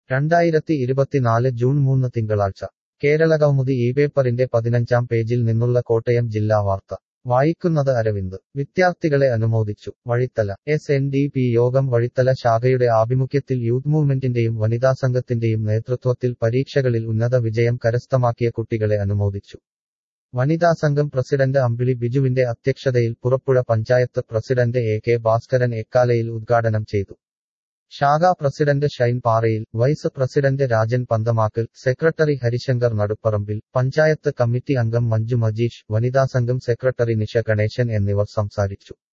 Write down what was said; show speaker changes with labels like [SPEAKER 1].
[SPEAKER 1] രണ്ടായിരത്തി ഇരുപത്തിനാല് ജൂൺ മൂന്ന് തിങ്കളാഴ്ച കേരളകൗമുദി ഈ പേപ്പറിന്റെ പതിനഞ്ചാം പേജിൽ നിന്നുള്ള കോട്ടയം ജില്ലാ വാർത്ത വായിക്കുന്നത് അരവിന്ദ് വിദ്യാർത്ഥികളെ അനുമോദിച്ചു Vazhithala S N D P Yogam Vazhithala ശാഖയുടെ ആഭിമുഖ്യത്തിൽ യൂത്ത് മൂവ്മെന്റിന്റെയും വനിതാസംഘത്തിന്റെയും നേതൃത്വത്തിൽ പരീക്ഷകളിൽ ഉന്നത വിജയം കരസ്ഥമാക്കിയ കുട്ടികളെ അനുമോദിച്ചു വനിതാസംഘം പ്രസിഡന്റ് അമ്പിളി ബിജുവിന്റെ അധ്യക്ഷതയിൽ Purappuzha panchayat president A K Bhaskaran Ekkalayil ഉദ്ഘാടനം ചെയ്തു ശാഖാ president Shine Parayil vice president Rajan Panthamakkal secretary Harishankar Naduparambil panchayat committee അംഗം മഞ്ജു മജീഷ് വനിതാസംഘം സെക്രട്ടറി നിഷ ഗണേശൻ എന്നിവർ സംസാരിച്ചു